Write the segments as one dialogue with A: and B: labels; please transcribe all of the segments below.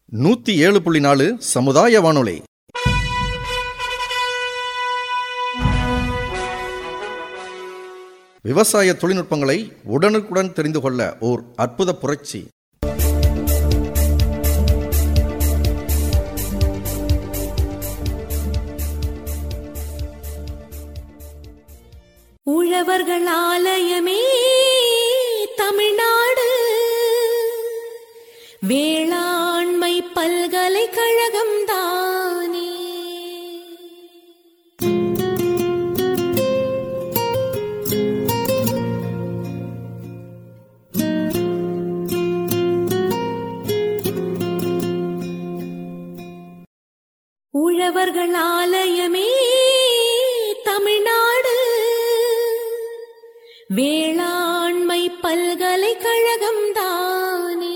A: நூத்தி ஏழு புள்ளி நாலு சமுதாய வானொலி விவசாய தொழில்நுட்பங்களை உடனுக்குடன் தெரிந்து கொள்ள ஓர் அற்புத புரட்சி
B: உழவர்கள் ஆலயமே தமிழ்நாடு வேளாண்மை பல்கலைக்கழகம் தானே உழவர்கள் ஆலயமே தமிழ்நாடு வேளாண்மை பல்கலைக்கழகம் தானே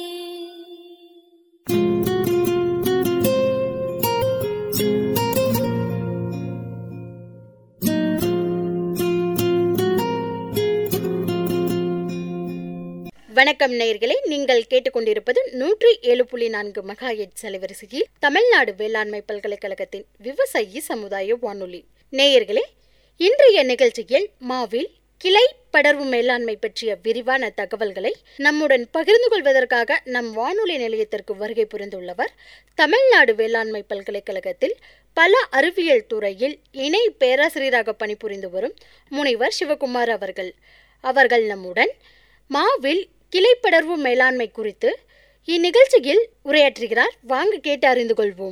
C: வணக்கம் நேயர்களே நீங்கள் கேட்டுக்கொண்டிருப்பது நூற்றி ஏழு புள்ளி நான்கு மெகா எட் அலைவரிசையில் தமிழ்நாடு வேளாண்மை பல்கலைக்கழகத்தின் விவசாயி சமுதாய வானொலி நேயர்களே இன்றைய நிகழ்ச்சியில் மாவில் கிளை படர்வு மேலாண்மை பற்றிய விரிவான தகவல்களை நம்முடன் பகிர்ந்து கொள்வதற்காக நம் வானொலி நிலையத்திற்கு வருகை புரிந்துள்ளவர் தமிழ்நாடு வேளாண்மை பல்கலைக்கழகத்தில் பல அறிவியல் துறையில் இணை பேராசிரியராக பணிபுரிந்து வரும் முனைவர் சிவகுமார் அவர்கள் அவர்கள் நம்முடன் மாவில் கிளைப்படர்வு மேலாண்மை குறித்து இந்நிகழ்ச்சியில் உரையாற்றுகிறார் வாங்க கேட்டு அறிந்து கொள்வோம்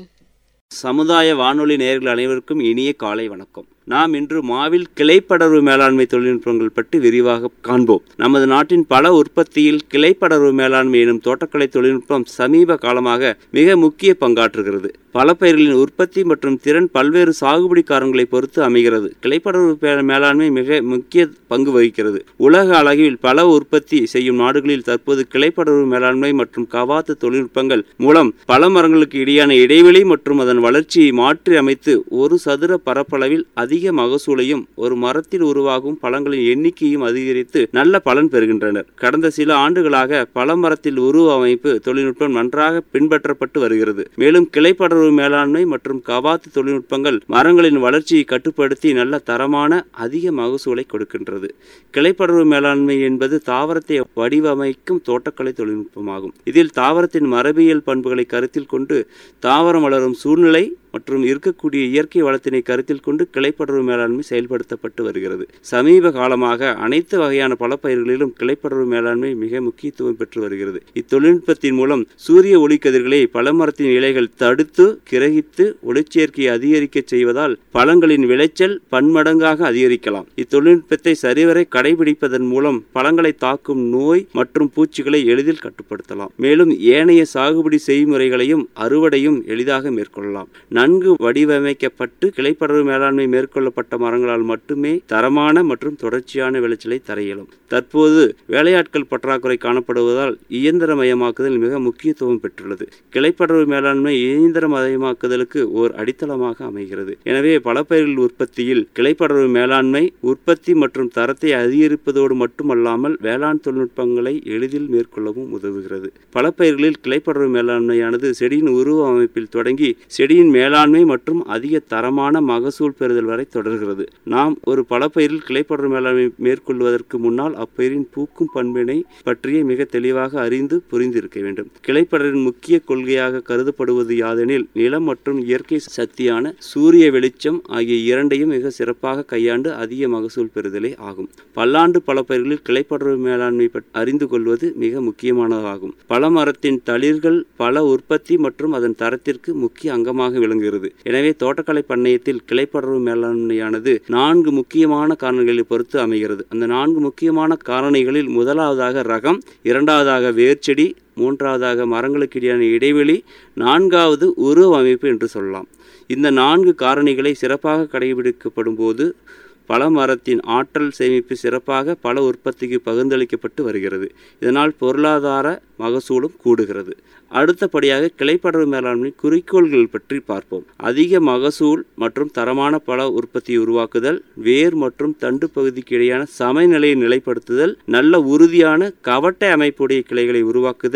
D: சமுதாய வானொலி நேயர்கள் அனைவருக்கும் இனிய காலை வணக்கம் நாம் இன்று மாவில் கிளைப்படர்வு மேலாண்மை தொழில்நுட்பங்கள் பற்றி விரிவாக காண்போம் நமது நாட்டின் பல உற்பத்தியில் கிளைப்படர்வு மேலாண்மை எனும் தோட்டக்கலை தொழில்நுட்பம் சமீப காலமாக மிக முக்கிய பங்காற்றுகிறது பல பயிர்களின் உற்பத்தி மற்றும் திறன் பல்வேறு சாகுபடி காரங்களை பொறுத்து அமைகிறது கிளைப்படர்வு மே- மேலாண்மை மிக முக்கிய பங்கு வகிக்கிறது உலக அளவில் பல உற்பத்தி செய்யும் நாடுகளில் தற்போது கிளைப்படர்வு மேலாண்மை மற்றும் கவாத்து தொழில்நுட்பங்கள் மூலம் பல மரங்களுக்கு இடையான இடைவெளி மற்றும் அதன் வளர்ச்சியை மாற்றி அமைத்து ஒரு சதுர பரப்பளவில் அதிக மகசூலையும் ஒரு மரத்தில் உருவாகும் பழங்களின் எண்ணிக்கையும் அதிகரித்து நல்ல பலன் பெறுகின்றனர் கடந்த சில ஆண்டுகளாக பல மரத்தில் உருவ அமைப்பு தொழில்நுட்பம் நன்றாக பின்பற்றப்பட்டு வருகிறது மேலும் கிளைப்படர்வு மேலாண்மை மற்றும் கவாத்து தொழில்நுட்பங்கள் மரங்களின் வளர்ச்சியை கட்டுப்படுத்தி நல்ல தரமான அதிக மகசூலை கொடுக்கின்றது கிளைப்படர்வு மேலாண்மை என்பது தாவரத்தை வடிவமைக்கும் தோட்டக்கலை தொழில்நுட்பமாகும் இதில் தாவரத்தின் மரபியல் பண்புகளை கருத்தில் கொண்டு தாவரம் வளரும் சூழ்நிலை மற்றும் இருக்கக்கூடிய இயற்கை வளத்தினை கருத்தில் கொண்டு கிளைப்படர்வு மேலாண்மை செயல்படுத்தப்பட்டு வருகிறது சமீப காலமாக அனைத்து வகையான பலப்பயிர்களிலும் கிளைப்படர்வு மேலாண்மை மிக முக்கியத்துவம் பெற்று வருகிறது இத்தொழில்நுட்பத்தின் மூலம் சூரிய ஒளிக்கதிர்களை பழமரத்தின் இலைகள் தடுத்து கிரகித்து ஒளிச்சேர்க்கையை அதிகரிக்க செய்வதால் பழங்களின் விளைச்சல் பன்மடங்காக அதிகரிக்கலாம் இத்தொழில்நுட்பத்தை சரிவரை கடைபிடிப்பதன் மூலம் பழங்களை தாக்கும் நோய் மற்றும் பூச்சிகளை எளிதில் கட்டுப்படுத்தலாம் மேலும் ஏனைய சாகுபடி செய்முறைகளையும் அறுவடையும் எளிதாக மேற்கொள்ளலாம் நன்கு வடிவமைக்கப்பட்டு கிளைப்படர்வு மேலாண்மை மேற்கொள்ளப்பட்ட மரங்களால் மட்டுமே தரமான மற்றும் தொடர்ச்சியான விளைச்சலை தர இயலும் தற்போது வேலையாட்கள் பற்றாக்குறை காணப்படுவதால் இயந்திரமயமாக்குதல் மிக முக்கியத்துவம் பெற்றுள்ளது கிளைப்படர்வு மேலாண்மை இயந்திரமயமாக்குதலுக்கு ஓர் அடித்தளமாக அமைகிறது எனவே பல பயிர்கள் உற்பத்தியில் கிளைப்படர்வு மேலாண்மை உற்பத்தி மற்றும் தரத்தை அதிகரிப்பதோடு மட்டுமல்லாமல் வேளாண் தொழில்நுட்பங்களை எளிதில் மேற்கொள்ளவும் உதவுகிறது பல பயிர்களில் கிளைப்படர்வு மேலாண்மையானது செடியின் உருவ அமைப்பில் தொடங்கி செடியின் மேலாண்மை மற்றும் அதிக தரமான மகசூல் பெறுதல் வரை தொடர்கிறது நாம் ஒரு பலப்பயிரில் கிளைப்படர் மேலாண்மை மேற்கொள்வதற்கு முன்னால் அப்பயிரின் பூக்கும் பண்பினை பற்றிய மிக தெளிவாக அறிந்து புரிந்திருக்க வேண்டும் கிளைப்படரின் முக்கிய கொள்கையாக கருதப்படுவது யாதெனில் நிலம் மற்றும் இயற்கை சக்தியான சூரிய வெளிச்சம் ஆகிய இரண்டையும் மிக சிறப்பாக கையாண்டு அதிக மகசூல் பெறுதலே ஆகும் பல்லாண்டு பல பயிர்களில் கிளைப்படர்வு மேலாண்மை பற்றி அறிந்து கொள்வது மிக முக்கியமானதாகும் பல மரத்தின் தளிர்கள் பல உற்பத்தி மற்றும் அதன் தரத்திற்கு முக்கிய அங்கமாக விளங்குகிறது எனவே தோட்டக்கலை பண்ணையத்தில் கிளைப்படர்வு மேலாண்மையானது நான்கு முக்கியமான காரணிகளை பொறுத்து அமைகிறது அந்த நான்கு முக்கியமான காரணிகளில் முதலாவதாக ரகம் இரண்டாவதாக வேர்ச்செடி மூன்றாவதாக மரங்களுக்கு இடையான இடைவெளி நான்காவது உருவ அமைப்பு என்று சொல்லலாம் இந்த நான்கு காரணிகளை சிறப்பாக கடைபிடிக்கப்படும் போது பல மரத்தின் ஆற்றல் சேமிப்பு சிறப்பாக பல உற்பத்திக்கு பகிர்ந்தளிக்கப்பட்டு வருகிறது இதனால் பொருளாதார மகசூலும் கூடுகிறது அடுத்தபடியாக கிளைப்படர்வு மேலாண்மை குறிக்கோள்கள் பற்றி பார்ப்போம் அதிக மகசூல் மற்றும் தரமான பல உற்பத்தியை உருவாக்குதல் வேர் மற்றும் தண்டு பகுதிக்கு இடையான சமநிலையை நிலைப்படுத்துதல் நல்ல உறுதியான கவட்டை அமைப்புடைய கிளைகளை உருவாக்குதல்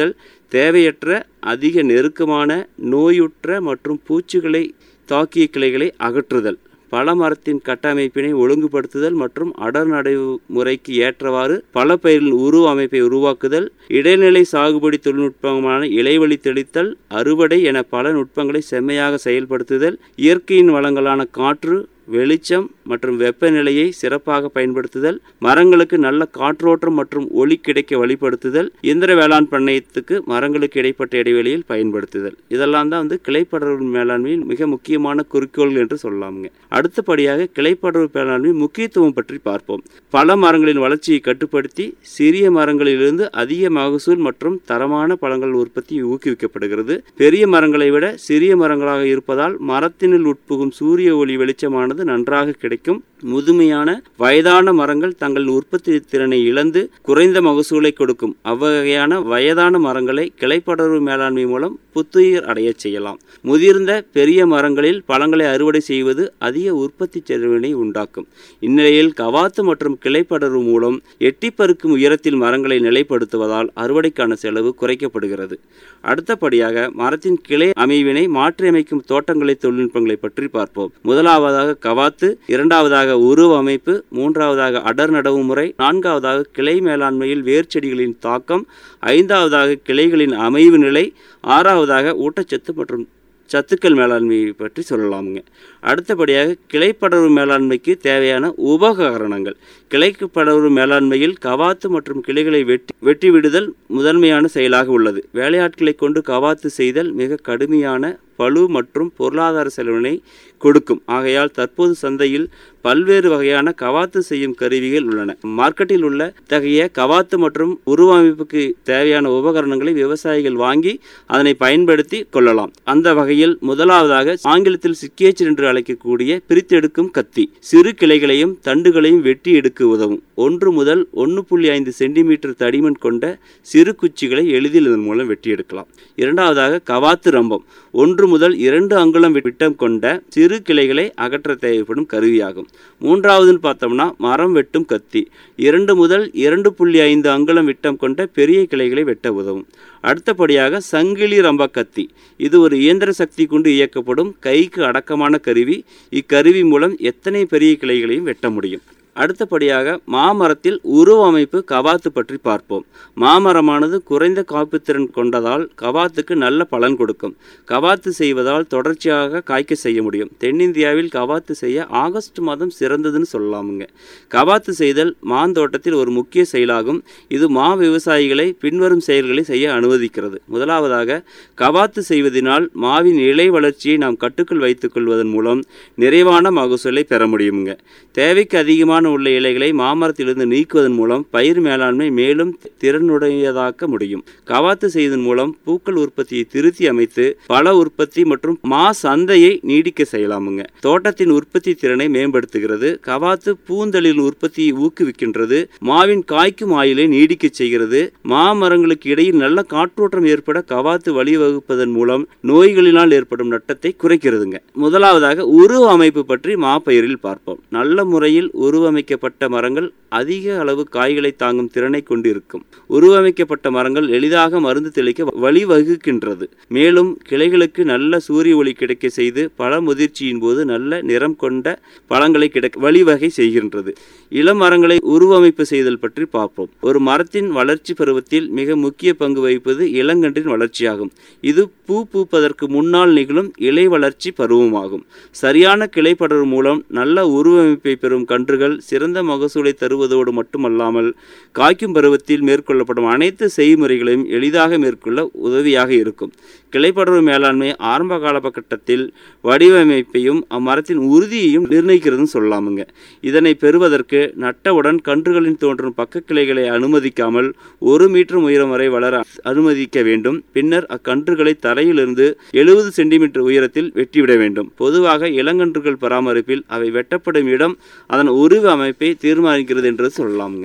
D: தேவையற்ற அதிக நெருக்கமான நோயுற்ற மற்றும் பூச்சிகளை தாக்கிய கிளைகளை அகற்றுதல் பல மரத்தின் கட்டமைப்பினை ஒழுங்குபடுத்துதல் மற்றும் அடர் நடைமுறைக்கு ஏற்றவாறு பல பயிரின் உருவ அமைப்பை உருவாக்குதல் இடைநிலை சாகுபடி தொழில்நுட்பமான இலைவழி தெளித்தல் அறுவடை என பல நுட்பங்களை செம்மையாக செயல்படுத்துதல் இயற்கையின் வளங்களான காற்று வெளிச்சம் மற்றும் வெப்பநிலையை சிறப்பாக பயன்படுத்துதல் மரங்களுக்கு நல்ல காற்றோட்டம் மற்றும் ஒளி கிடைக்க வழிபடுத்துதல் இயந்திர வேளாண் பண்ணையத்துக்கு மரங்களுக்கு இடைப்பட்ட இடைவெளியில் பயன்படுத்துதல் இதெல்லாம் தான் வந்து கிளைப்படர்வு மேலாண்மையின் மிக முக்கியமான குறிக்கோள்கள் என்று சொல்லலாமுங்க அடுத்தபடியாக கிளைப்படர்வு மேலாண்மை முக்கியத்துவம் பற்றி பார்ப்போம் பல மரங்களின் வளர்ச்சியை கட்டுப்படுத்தி சிறிய மரங்களிலிருந்து அதிக மகசூல் மற்றும் தரமான பழங்கள் உற்பத்தி ஊக்குவிக்கப்படுகிறது பெரிய மரங்களை விட சிறிய மரங்களாக இருப்பதால் மரத்தினுள் உட்புகும் சூரிய ஒளி வெளிச்சமானது நன்றாக கிடைக்கும் முதுமையான வயதான மரங்கள் தங்கள் உற்பத்தி திறனை இழந்து குறைந்த மகசூலை கொடுக்கும் அவ்வகையான வயதான மரங்களை கிளைப்படர்வு மேலாண்மை மூலம் புத்துயிர் அடையச் செய்யலாம் முதிர்ந்த பெரிய மரங்களில் பழங்களை அறுவடை செய்வது அதிக உற்பத்தி செலவினை உண்டாக்கும் இந்நிலையில் கவாத்து மற்றும் கிளைப்படர்வு மூலம் எட்டிப்பருக்கும் உயரத்தில் மரங்களை நிலைப்படுத்துவதால் அறுவடைக்கான செலவு குறைக்கப்படுகிறது அடுத்தபடியாக மரத்தின் கிளை அமைவினை மாற்றியமைக்கும் தோட்டங்களை தொழில்நுட்பங்களை பற்றி பார்ப்போம் முதலாவதாக கவாத்து இரண்டாவதாக உருவ அமைப்பு மூன்றாவதாக அடர் நடவு முறை நான்காவதாக கிளை மேலாண்மையில் வேர் செடிகளின் தாக்கம் ஐந்தாவதாக கிளைகளின் அமைவு நிலை ஆறாவதாக ஊட்டச்சத்து மற்றும் சத்துக்கள் மேலாண்மையை பற்றி சொல்லலாமுங்க அடுத்தபடியாக கிளைப்படர்வு மேலாண்மைக்கு தேவையான உபகரணங்கள் கிளைப்படர்வு மேலாண்மையில் கவாத்து மற்றும் கிளைகளை வெட்டி வெட்டி விடுதல் முதன்மையான செயலாக உள்ளது வேலையாட்களை கொண்டு கவாத்து செய்தல் மிக கடுமையான பளு மற்றும் பொருளாதார செலவினை கொடுக்கும் ஆகையால் தற்போது சந்தையில் பல்வேறு வகையான கவாத்து செய்யும் கருவிகள் உள்ளன மார்க்கெட்டில் உள்ள தகைய கவாத்து மற்றும் உருவமைப்புக்கு தேவையான உபகரணங்களை விவசாயிகள் வாங்கி அதனை பயன்படுத்தி கொள்ளலாம் அந்த வகையில் முதலாவதாக ஆங்கிலத்தில் சிக்கேச்சர் என்று அழைக்கக்கூடிய பிரித்தெடுக்கும் கத்தி சிறு கிளைகளையும் தண்டுகளையும் வெட்டி எடுக்க உதவும் ஒன்று முதல் ஒன்று புள்ளி ஐந்து சென்டிமீட்டர் தடிமன் கொண்ட சிறு குச்சிகளை எளிதில் இதன் மூலம் வெட்டி எடுக்கலாம் இரண்டாவதாக கவாத்து ரம்பம் ஒன்று முதல் இரண்டு அங்குலம் விட்டம் கொண்ட சிறு கிளைகளை அகற்ற தேவைப்படும் கருவியாகும் மூன்றாவதுன்னு பார்த்தோம்னா மரம் வெட்டும் கத்தி இரண்டு முதல் இரண்டு புள்ளி ஐந்து அங்குலம் விட்டம் கொண்ட பெரிய கிளைகளை வெட்ட உதவும் அடுத்தபடியாக சங்கிலி ரம்ப கத்தி இது ஒரு இயந்திர சக்தி கொண்டு இயக்கப்படும் கைக்கு அடக்கமான கருவி இக்கருவி மூலம் எத்தனை பெரிய கிளைகளையும் வெட்ட முடியும் அடுத்தபடியாக மாமரத்தில் உருவ அமைப்பு கவாத்து பற்றி பார்ப்போம் மாமரமானது குறைந்த காப்புத்திறன் கொண்டதால் கவாத்துக்கு நல்ல பலன் கொடுக்கும் கவாத்து செய்வதால் தொடர்ச்சியாக காய்க்க செய்ய முடியும் தென்னிந்தியாவில் கவாத்து செய்ய ஆகஸ்ட் மாதம் சிறந்ததுன்னு சொல்லலாமுங்க கவாத்து செய்தல் மாந்தோட்டத்தில் ஒரு முக்கிய செயலாகும் இது மா விவசாயிகளை பின்வரும் செயல்களை செய்ய அனுமதிக்கிறது முதலாவதாக கவாத்து செய்வதனால் மாவின் இலை வளர்ச்சியை நாம் கட்டுக்குள் வைத்துக் கொள்வதன் மூலம் நிறைவான மகசூலை பெற முடியுங்க தேவைக்கு அதிகமான உள்ள இலைகளை மாமரத்திலிருந்து நீக்குவதன் மூலம் பயிர் மேலாண்மை மேலும் திறனுடையதாக்க முடியும் கவாத்து செய்வதன் மூலம் பூக்கள் உற்பத்தியை திருத்தி அமைத்து பல உற்பத்தி மற்றும் மா சந்தையை நீடிக்க செய்யலாமுங்க தோட்டத்தின் உற்பத்தி திறனை மேம்படுத்துகிறது கவாத்து பூந்தளின் உற்பத்தியை ஊக்குவிக்கின்றது மாவின் காய்க்கும் ஆயுளை நீடிக்க செய்கிறது மாமரங்களுக்கு இடையில் நல்ல காற்றோட்டம் ஏற்பட கவாத்து வழிவகுப்பதன் மூலம் நோய்களினால் ஏற்படும் நட்டத்தை குறைக்கிறதுங்க முதலாவதாக உருவ அமைப்பு பற்றி மாப்பயிரில் பார்ப்போம் நல்ல முறையில் உருவமைக்கப்பட்ட மரங்கள் அதிக அளவு காய்களை தாங்கும் திறனை கொண்டிருக்கும் உருவமைக்கப்பட்ட மரங்கள் எளிதாக மருந்து தெளிக்க வழிவகுக்கின்றது மேலும் கிளைகளுக்கு நல்ல சூரிய ஒளி கிடைக்க செய்து பழ முதிர்ச்சியின் போது நல்ல நிறம் கொண்ட பழங்களை கிடைக்க வழிவகை செய்கின்றது இளம் மரங்களை உருவமைப்பு செய்தல் பற்றி பார்ப்போம் ஒரு மரத்தின் வளர்ச்சி பருவத்தில் மிக முக்கிய பங்கு வகிப்பது இளங்கன்றின் வளர்ச்சியாகும் இது பூ பூப்பதற்கு முன்னால் நிகழும் இலை வளர்ச்சி பருவமாகும் சரியான கிளை படர் மூலம் நல்ல உருவமைப்பை பெறும் கன்றுகள் சிறந்த மகசூலை தருவதோடு மட்டுமல்லாமல் காய்க்கும் பருவத்தில் மேற்கொள்ளப்படும் அனைத்து செய்முறைகளையும் எளிதாக மேற்கொள்ள உதவியாக இருக்கும் கிளைப்படர்வு மேலாண்மை ஆரம்ப காலகட்டத்தில் வடிவமைப்பையும் அம்மரத்தின் உறுதியையும் நிர்ணயிக்கிறதுன்னு சொல்லலாமுங்க இதனை பெறுவதற்கு நட்டவுடன் கன்றுகளின் தோன்றும் பக்க கிளைகளை அனுமதிக்காமல் ஒரு மீட்டர் உயரம் வரை வளர அனுமதிக்க வேண்டும் பின்னர் அக்கன்றுகளை தரையிலிருந்து எழுபது சென்டிமீட்டர் உயரத்தில் வெட்டிவிட வேண்டும் பொதுவாக இளங்கன்றுகள் பராமரிப்பில் அவை வெட்டப்படும் இடம் அதன் உருவ அமைப்பை தீர்மானிக்கிறது என்று சொல்லலாமுங்க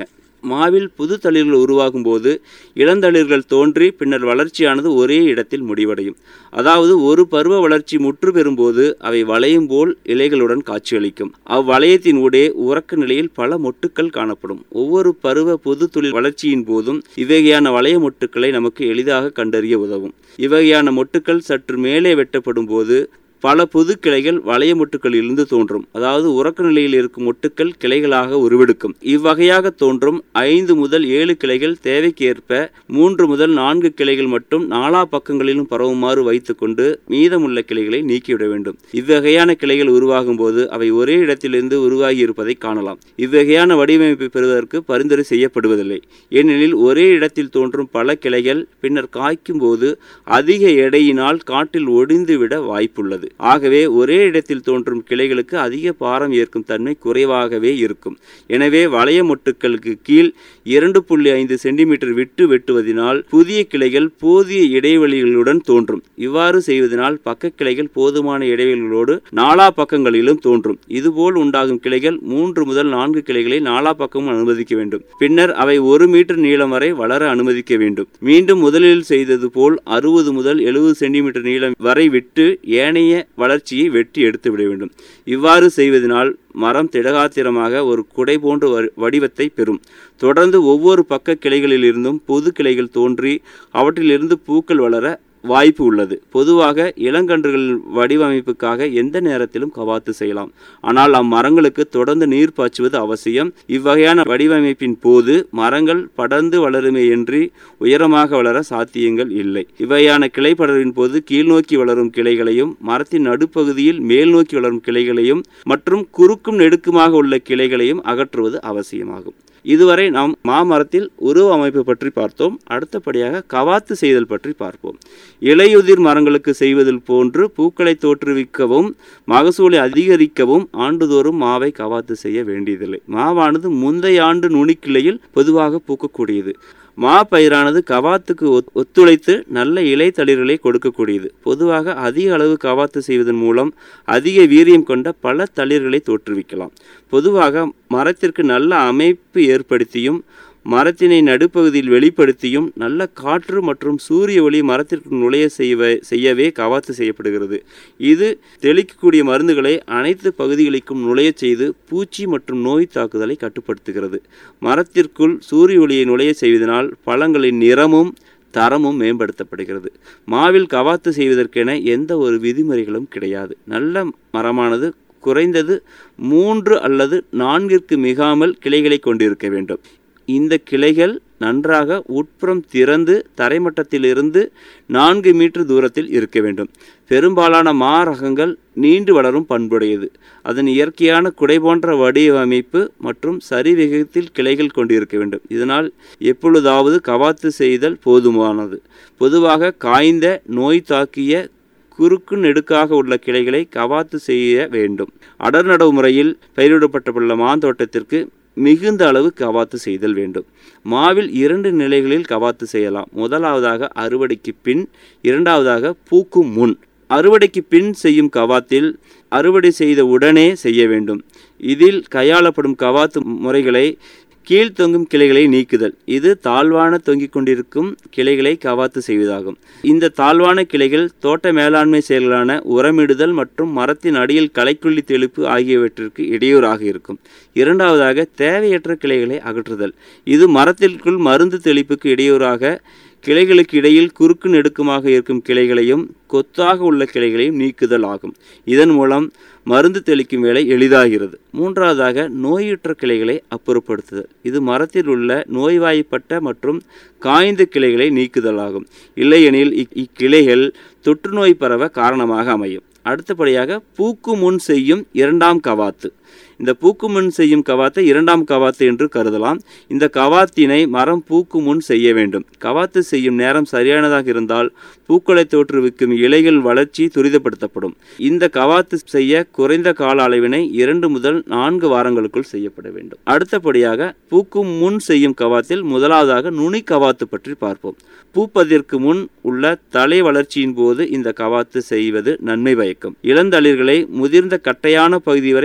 D: மாவில் புது தளிர்கள் உருவாகும் போது இளந்தளிர்கள் தோன்றி பின்னர் வளர்ச்சியானது ஒரே இடத்தில் முடிவடையும் அதாவது ஒரு பருவ வளர்ச்சி முற்று பெறும்போது அவை வளையும் போல் இலைகளுடன் காட்சியளிக்கும் அவ்வளையத்தின் ஊடே உறக்க நிலையில் பல மொட்டுக்கள் காணப்படும் ஒவ்வொரு பருவ பொது தொழில் வளர்ச்சியின் போதும் இவ்வகையான வளைய மொட்டுக்களை நமக்கு எளிதாக கண்டறிய உதவும் இவ்வகையான மொட்டுக்கள் சற்று மேலே வெட்டப்படும் போது பல புது கிளைகள் வளைய மொட்டுக்களிலிருந்து தோன்றும் அதாவது உறக்க நிலையில் இருக்கும் மொட்டுக்கள் கிளைகளாக உருவெடுக்கும் இவ்வகையாக தோன்றும் ஐந்து முதல் ஏழு கிளைகள் தேவைக்கு ஏற்ப மூன்று முதல் நான்கு கிளைகள் மட்டும் நாலா பக்கங்களிலும் பரவுமாறு வைத்துக்கொண்டு மீதமுள்ள கிளைகளை நீக்கிவிட வேண்டும் இவ்வகையான கிளைகள் உருவாகும் போது அவை ஒரே இடத்திலிருந்து உருவாகி இருப்பதை காணலாம் இவ்வகையான வடிவமைப்பை பெறுவதற்கு பரிந்துரை செய்யப்படுவதில்லை ஏனெனில் ஒரே இடத்தில் தோன்றும் பல கிளைகள் பின்னர் காய்க்கும் போது அதிக எடையினால் காட்டில் ஒடிந்துவிட வாய்ப்புள்ளது ஆகவே ஒரே இடத்தில் தோன்றும் கிளைகளுக்கு அதிக பாரம் ஏற்கும் தன்மை குறைவாகவே இருக்கும் எனவே வளைய மொட்டுக்களுக்கு கீழ் இரண்டு புள்ளி ஐந்து சென்டிமீட்டர் விட்டு வெட்டுவதனால் புதிய கிளைகள் போதிய இடைவெளிகளுடன் தோன்றும் இவ்வாறு செய்வதனால் பக்க கிளைகள் போதுமான இடைவெளிகளோடு நாலா பக்கங்களிலும் தோன்றும் இதுபோல் உண்டாகும் கிளைகள் மூன்று முதல் நான்கு கிளைகளை நாலா பக்கமும் அனுமதிக்க வேண்டும் பின்னர் அவை ஒரு மீட்டர் நீளம் வரை வளர அனுமதிக்க வேண்டும் மீண்டும் முதலில் செய்தது போல் அறுபது முதல் எழுபது சென்டிமீட்டர் நீளம் வரை விட்டு ஏனைய வளர்ச்சியை வெட்டி எடுத்து விட வேண்டும் இவ்வாறு செய்வதனால் மரம் திடகாத்திரமாக ஒரு குடை போன்ற வ- வடிவத்தை பெறும் தொடர்ந்து ஒவ்வொரு பக்க கிளைகளிலிருந்தும் பொது கிளைகள் தோன்றி அவற்றிலிருந்து பூக்கள் வளர வாய்ப்பு உள்ளது பொதுவாக இளங்கன்றுகள் வடிவமைப்புக்காக எந்த நேரத்திலும் கவாத்து செய்யலாம் ஆனால் அம்மரங்களுக்கு தொடர்ந்து நீர் பாய்ச்சுவது அவசியம் இவ்வகையான வடிவமைப்பின் போது மரங்கள் படர்ந்து வளருமேயன்றி உயரமாக வளர சாத்தியங்கள் இல்லை இவ்வகையான கிளை படர்வின் போது கீழ்நோக்கி வளரும் கிளைகளையும் மரத்தின் நடுப்பகுதியில் மேல் நோக்கி வளரும் கிளைகளையும் மற்றும் குறுக்கும் நெடுக்குமாக உள்ள கிளைகளையும் அகற்றுவது அவசியமாகும் இதுவரை நாம் மாமரத்தில் உருவ அமைப்பு பற்றி பார்த்தோம் அடுத்தபடியாக கவாத்து செய்தல் பற்றி பார்ப்போம் இலையுதிர் மரங்களுக்கு செய்வதில் போன்று பூக்களை தோற்றுவிக்கவும் மகசூலை அதிகரிக்கவும் ஆண்டுதோறும் மாவை கவாத்து செய்ய வேண்டியதில்லை மாவானது முந்தைய ஆண்டு நுனிக்கிளையில் பொதுவாக பூக்கக்கூடியது மா பயிரானது கவாத்துக்கு ஒத்- ஒத்துழைத்து நல்ல இலை தளிர்களை கொடுக்கக்கூடியது பொதுவாக அதிக அளவு கவாத்து செய்வதன் மூலம் அதிக வீரியம் கொண்ட பல தளிர்களை தோற்றுவிக்கலாம் பொதுவாக மரத்திற்கு நல்ல அமைப்பு ஏற்படுத்தியும் மரத்தினை நடுப்பகுதியில் வெளிப்படுத்தியும் நல்ல காற்று மற்றும் சூரிய ஒளி மரத்திற்கு நுழைய செய்வ செய்யவே கவாத்து செய்யப்படுகிறது இது தெளிக்கக்கூடிய மருந்துகளை அனைத்து பகுதிகளுக்கும் நுழையச் செய்து பூச்சி மற்றும் நோய் தாக்குதலை கட்டுப்படுத்துகிறது மரத்திற்குள் சூரிய ஒளியை நுழைய செய்வதனால் பழங்களின் நிறமும் தரமும் மேம்படுத்தப்படுகிறது மாவில் கவாத்து செய்வதற்கென எந்த ஒரு விதிமுறைகளும் கிடையாது நல்ல மரமானது குறைந்தது மூன்று அல்லது நான்கிற்கு மிகாமல் கிளைகளை கொண்டிருக்க வேண்டும் இந்த கிளைகள் நன்றாக உட்புறம் திறந்து தரைமட்டத்திலிருந்து நான்கு மீட்டர் தூரத்தில் இருக்க வேண்டும் பெரும்பாலான மா ரகங்கள் நீண்டு வளரும் பண்புடையது அதன் இயற்கையான குடை போன்ற வடிவமைப்பு மற்றும் சரிவிகிதத்தில் கிளைகள் கொண்டிருக்க வேண்டும் இதனால் எப்பொழுதாவது கவாத்து செய்தல் போதுமானது பொதுவாக காய்ந்த நோய் தாக்கிய குறுக்கு நெடுக்காக உள்ள கிளைகளை கவாத்து செய்ய வேண்டும் அடர் நடவு முறையில் பயிரிடப்பட்டுள்ள மாந்தோட்டத்திற்கு மிகுந்த அளவு கவாத்து செய்தல் வேண்டும் மாவில் இரண்டு நிலைகளில் கவாத்து செய்யலாம் முதலாவதாக அறுவடைக்கு பின் இரண்டாவதாக பூக்கும் முன் அறுவடைக்கு பின் செய்யும் கவாத்தில் அறுவடை செய்த உடனே செய்ய வேண்டும் இதில் கையாளப்படும் கவாத்து முறைகளை கீழ் தொங்கும் கிளைகளை நீக்குதல் இது தாழ்வான தொங்கிக் கொண்டிருக்கும் கிளைகளை கவாத்து செய்வதாகும் இந்த தாழ்வான கிளைகள் தோட்ட மேலாண்மை செயல்களான உரமிடுதல் மற்றும் மரத்தின் அடியில் களைக்கொல்லி தெளிப்பு ஆகியவற்றிற்கு இடையூறாக இருக்கும் இரண்டாவதாக தேவையற்ற கிளைகளை அகற்றுதல் இது மரத்திற்குள் மருந்து தெளிப்புக்கு இடையூறாக கிளைகளுக்கு இடையில் குறுக்கு நெடுக்குமாக இருக்கும் கிளைகளையும் கொத்தாக உள்ள கிளைகளையும் நீக்குதல் ஆகும் இதன் மூலம் மருந்து தெளிக்கும் வேலை எளிதாகிறது மூன்றாவதாக நோயுற்ற கிளைகளை அப்புறப்படுத்துதல் இது மரத்தில் உள்ள நோய்வாய்ப்பட்ட மற்றும் காய்ந்த கிளைகளை நீக்குதல் ஆகும் இல்லையெனில் இக்- இக்கிளைகள் தொற்றுநோய் பரவ காரணமாக அமையும் அடுத்தபடியாக பூக்கு முன் செய்யும் இரண்டாம் கவாத்து இந்த பூக்கு முன் செய்யும் கவாத்தை இரண்டாம் கவாத்து என்று கருதலாம் இந்த கவாத்தினை மரம் பூக்கு முன் செய்ய வேண்டும் கவாத்து செய்யும் நேரம் சரியானதாக இருந்தால் பூக்களை தோற்றுவிக்கும் இலைகள் வளர்ச்சி துரிதப்படுத்தப்படும் இந்த கவாத்து செய்ய குறைந்த கால அளவினை இரண்டு முதல் நான்கு வாரங்களுக்குள் செய்யப்பட வேண்டும் அடுத்தபடியாக பூக்கும் முன் செய்யும் கவாத்தில் முதலாவதாக நுனி கவாத்து பற்றி பார்ப்போம் பூப்பதற்கு முன் உள்ள தலை வளர்ச்சியின் போது இந்த கவாத்து செய்வது நன்மை பயக்கும் இளந்தளிர்களை முதிர்ந்த கட்டையான பகுதி வரை வெட்டி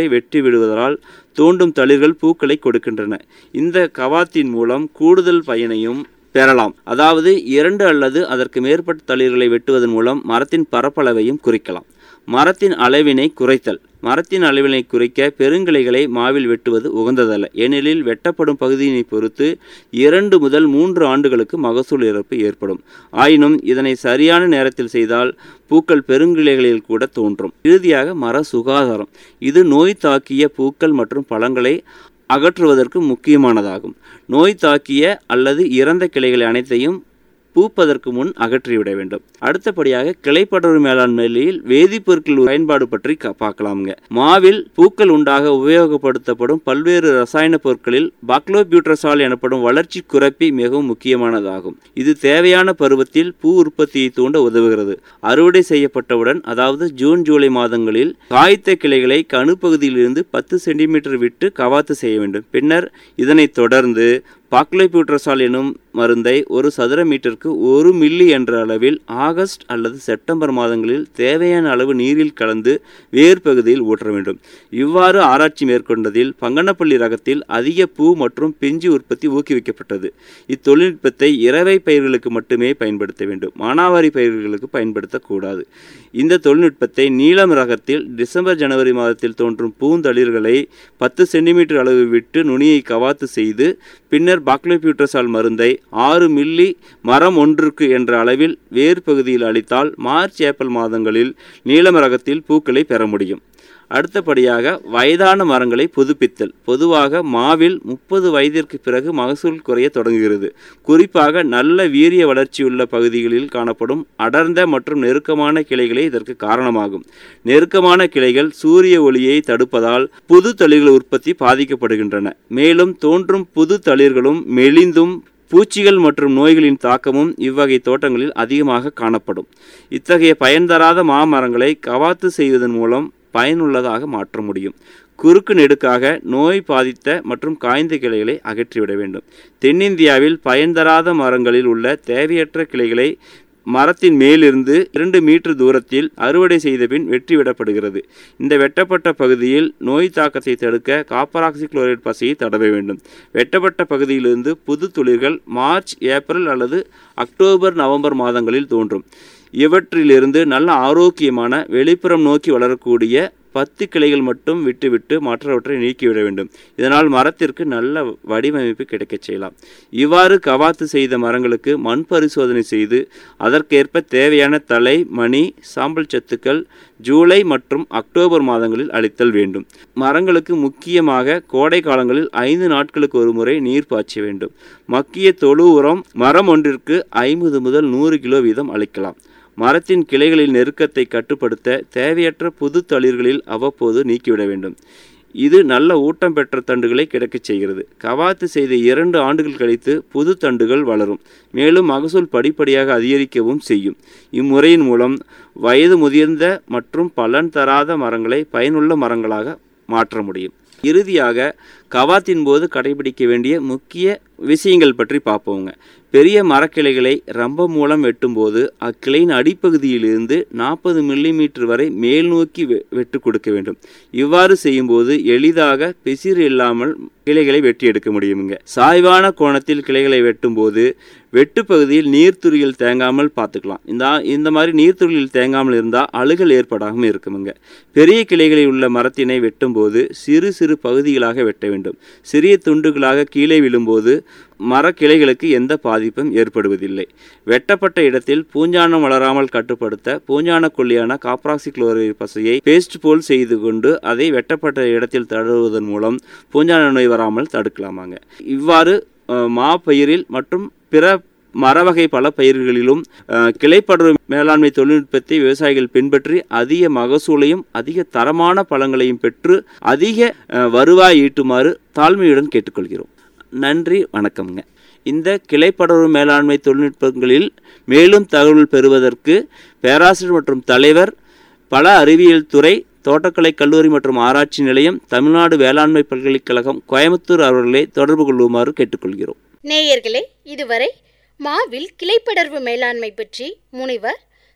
D: விடுவதால் தோண்டும் தளிர்கள் பூக்களை கொடுக்கின்றன இந்த கவாத்தின் மூலம் கூடுதல் பயனையும் பெறலாம் அதாவது இரண்டு அல்லது அதற்கு மேற்பட்ட தளிர்களை வெட்டுவதன் மூலம் மரத்தின் பரப்பளவையும் குறிக்கலாம் மரத்தின் அளவினை குறைத்தல் மரத்தின் அளவினை குறைக்க பெருங்கிளைகளை மாவில் வெட்டுவது உகந்ததல்ல ஏனெனில் வெட்டப்படும் பகுதியினை பொறுத்து இரண்டு முதல் மூன்று ஆண்டுகளுக்கு மகசூல் இழப்பு ஏற்படும் ஆயினும் இதனை சரியான நேரத்தில் செய்தால் பூக்கள் பெருங்கிளைகளில் கூட தோன்றும் இறுதியாக மர சுகாதாரம் இது நோய் தாக்கிய பூக்கள் மற்றும் பழங்களை அகற்றுவதற்கு முக்கியமானதாகும் நோய் தாக்கிய அல்லது இறந்த கிளைகளை அனைத்தையும் பூப்பதற்கு முன் அகற்றிவிட வேண்டும் அடுத்தபடியாக கிளைப்படர்வு மேலாண்மையில் வேதிப்பொருட்கள் பயன்பாடு பற்றி க- பார்க்கலாம்ங்க மாவில் பூக்கள் உண்டாக உபயோகப்படுத்தப்படும் பல்வேறு ரசாயன பொருட்களில் பாக்லோபியூட்ரசால் எனப்படும் வளர்ச்சி குறைப்பி மிகவும் முக்கியமானதாகும் இது தேவையான பருவத்தில் பூ உற்பத்தியை தூண்ட உதவுகிறது அறுவடை செய்யப்பட்டவுடன் அதாவது ஜூன் ஜூலை மாதங்களில் காய்த்த கிளைகளை கணுப்பகுதியிலிருந்து பத்து சென்டிமீட்டர் விட்டு கவாத்து செய்ய வேண்டும் பின்னர் இதனைத் தொடர்ந்து பாக்லைபியூட்ரசால் எனும் மருந்தை ஒரு சதுர மீட்டருக்கு ஒரு மில்லி என்ற அளவில் ஆகஸ்ட் அல்லது செப்டம்பர் மாதங்களில் தேவையான அளவு நீரில் கலந்து வேர் பகுதியில் ஊற்ற வேண்டும் இவ்வாறு ஆராய்ச்சி மேற்கொண்டதில் பங்கனப்பள்ளி ரகத்தில் அதிக பூ மற்றும் பிஞ்சு உற்பத்தி ஊக்குவிக்கப்பட்டது இத்தொழில்நுட்பத்தை இரவை பயிர்களுக்கு மட்டுமே பயன்படுத்த வேண்டும் மானாவாரி பயிர்களுக்கு பயன்படுத்தக்கூடாது இந்த தொழில்நுட்பத்தை நீலம் ரகத்தில் டிசம்பர் ஜனவரி மாதத்தில் தோன்றும் பூந்தளிர்களை பத்து சென்டிமீட்டர் அளவு விட்டு நுனியை கவாத்து செய்து பின்னர் பாக்லோபியூட்ரசால் மருந்தை ஆறு மில்லி மரம் ஒன்றுக்கு என்ற அளவில் வேர் பகுதியில் அளித்தால் மார்ச் ஏப்ரல் மாதங்களில் நீலம் ரகத்தில் பூக்களை பெற முடியும் அடுத்தபடியாக வயதான மரங்களை புதுப்பித்தல் பொதுவாக மாவில் முப்பது வயதிற்கு பிறகு மகசூல் குறைய தொடங்குகிறது குறிப்பாக நல்ல வீரிய வளர்ச்சியுள்ள பகுதிகளில் காணப்படும் அடர்ந்த மற்றும் நெருக்கமான கிளைகளே இதற்கு காரணமாகும் நெருக்கமான கிளைகள் சூரிய ஒளியை தடுப்பதால் புது தளிர்கள் உற்பத்தி பாதிக்கப்படுகின்றன மேலும் தோன்றும் புது தளிர்களும் மெலிந்தும் பூச்சிகள் மற்றும் நோய்களின் தாக்கமும் இவ்வகை தோட்டங்களில் அதிகமாக காணப்படும் இத்தகைய பயன் தராத மாமரங்களை கவாத்து செய்வதன் மூலம் பயனுள்ளதாக மாற்ற முடியும் குறுக்கு நெடுக்காக நோய் பாதித்த மற்றும் காய்ந்த கிளைகளை அகற்றிவிட வேண்டும் தென்னிந்தியாவில் பயன் தராத மரங்களில் உள்ள தேவையற்ற கிளைகளை மரத்தின் மேலிருந்து இரண்டு மீட்டர் தூரத்தில் அறுவடை செய்த பின் வெட்டிவிடப்படுகிறது இந்த வெட்டப்பட்ட பகுதியில் நோய் தாக்கத்தை தடுக்க காப்பராக்சி குளோரைடு பசையை தடவ வேண்டும் வெட்டப்பட்ட பகுதியிலிருந்து புது துளிர்கள் மார்ச் ஏப்ரல் அல்லது அக்டோபர் நவம்பர் மாதங்களில் தோன்றும் இவற்றிலிருந்து நல்ல ஆரோக்கியமான வெளிப்புறம் நோக்கி வளரக்கூடிய பத்து கிளைகள் மட்டும் விட்டுவிட்டு மற்றவற்றை நீக்கிவிட வேண்டும் இதனால் மரத்திற்கு நல்ல வடிவமைப்பு கிடைக்கச் செய்யலாம் இவ்வாறு கவாத்து செய்த மரங்களுக்கு மண் பரிசோதனை செய்து அதற்கேற்ப தேவையான தலை மணி சாம்பல் சத்துக்கள் ஜூலை மற்றும் அக்டோபர் மாதங்களில் அளித்தல் வேண்டும் மரங்களுக்கு முக்கியமாக கோடை காலங்களில் ஐந்து நாட்களுக்கு ஒரு முறை நீர் பாய்ச்ச வேண்டும் மக்கிய தொழு உரம் மரம் ஒன்றிற்கு ஐம்பது முதல் நூறு கிலோ வீதம் அளிக்கலாம் மரத்தின் கிளைகளில் நெருக்கத்தை கட்டுப்படுத்த தேவையற்ற புது தளிர்களில் அவ்வப்போது நீக்கிவிட வேண்டும் இது நல்ல ஊட்டம் பெற்ற தண்டுகளை கிடைக்கச் செய்கிறது கவாத்து செய்த இரண்டு ஆண்டுகள் கழித்து புது தண்டுகள் வளரும் மேலும் மகசூல் படிப்படியாக அதிகரிக்கவும் செய்யும் இம்முறையின் மூலம் வயது முதிர்ந்த மற்றும் பலன் தராத மரங்களை பயனுள்ள மரங்களாக மாற்ற முடியும் இறுதியாக கவாத்தின் போது கடைபிடிக்க வேண்டிய முக்கிய விஷயங்கள் பற்றி பார்ப்போங்க பெரிய மரக்கிளைகளை ரம்ப மூலம் வெட்டும்போது அக்கிளையின் அடிப்பகுதியிலிருந்து நாற்பது மில்லிமீட்டர் வரை மேல் நோக்கி வெ வெட்டு கொடுக்க வேண்டும் இவ்வாறு செய்யும்போது எளிதாக பிசிறு இல்லாமல் கிளைகளை வெட்டி எடுக்க முடியுங்க சாய்வான கோணத்தில் கிளைகளை வெட்டும்போது வெட்டு பகுதியில் நீர்த்துளிகள் தேங்காமல் பார்த்துக்கலாம் இந்த இந்த மாதிரி நீர்த்துளிகள் தேங்காமல் இருந்தால் அழுகல் ஏற்படாமல் இருக்குமுங்க பெரிய கிளைகளில் உள்ள மரத்தினை வெட்டும்போது சிறு சிறு பகுதிகளாக வெட்ட வேண்டும் சிறிய துண்டுகளாக கீழே விழும்போது மரக்கிளைகளுக்கு எந்த பாதிப்பும் ஏற்படுவதில்லை வெட்டப்பட்ட இடத்தில் பூஞ்சானம் வளராமல் கட்டுப்படுத்த பூஞ்சான கொல்லியான காப்ராக்சி குளோரைடு பசையை பேஸ்ட் போல் செய்து கொண்டு அதை வெட்டப்பட்ட இடத்தில் தடவுவதன் மூலம் பூஞ்சான நோய் வராமல் தடுக்கலாமாங்க இவ்வாறு அஹ், மாப்பயிரில் மற்றும் பிற மரவகை பல பயிர்களிலும் அஹ், கிளைப்படர்வு மேலாண்மை தொழில்நுட்பத்தை விவசாயிகள் பின்பற்றி அதிக மகசூலையும் அதிக தரமான பழங்களையும் பெற்று அதிக அஹ், வருவாய் ஈட்டுமாறு தாழ்மையுடன் கேட்டுக்கொள்கிறோம் நன்றி வணக்கம்ங்க இந்த கிளைப்படர்வு மேலாண்மை தொழில்நுட்பங்களில் மேலும் தகவல் பெறுவதற்கு பேராசிரியர் மற்றும் தலைவர் பல அறிவியல் துறை தோட்டக்கலை கல்லூரி மற்றும் ஆராய்ச்சி நிலையம் தமிழ்நாடு வேளாண்மை பல்கலைக்கழகம் கோயம்புத்தூர் அவர்களை தொடர்பு கொள்ளுமாறு கேட்டுக்கொள்கிறோம்
C: நேயர்களே இதுவரை மாவில் கிளைப்படர்வு மேலாண்மை பற்றி முனைவர்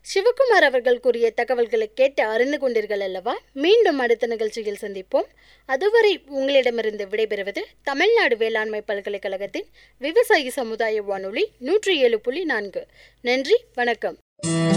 C: சிவகுமார் அவர்கள் கூறிய தகவல்களை கேட்டு அறிந்து கொண்டீர்கள் அல்லவா மீண்டும் அடுத்த நிகழ்ச்சியில் சந்திப்போம் அதுவரை உங்களிடமிருந்து விடைபெறுவது தமிழ்நாடு வேளாண்மை பல்கலைக்கழகத்தின் விவசாயி சமுதாய வானொலி நூற்றி ஏழு புள்ளி நான்கு நன்றி வணக்கம்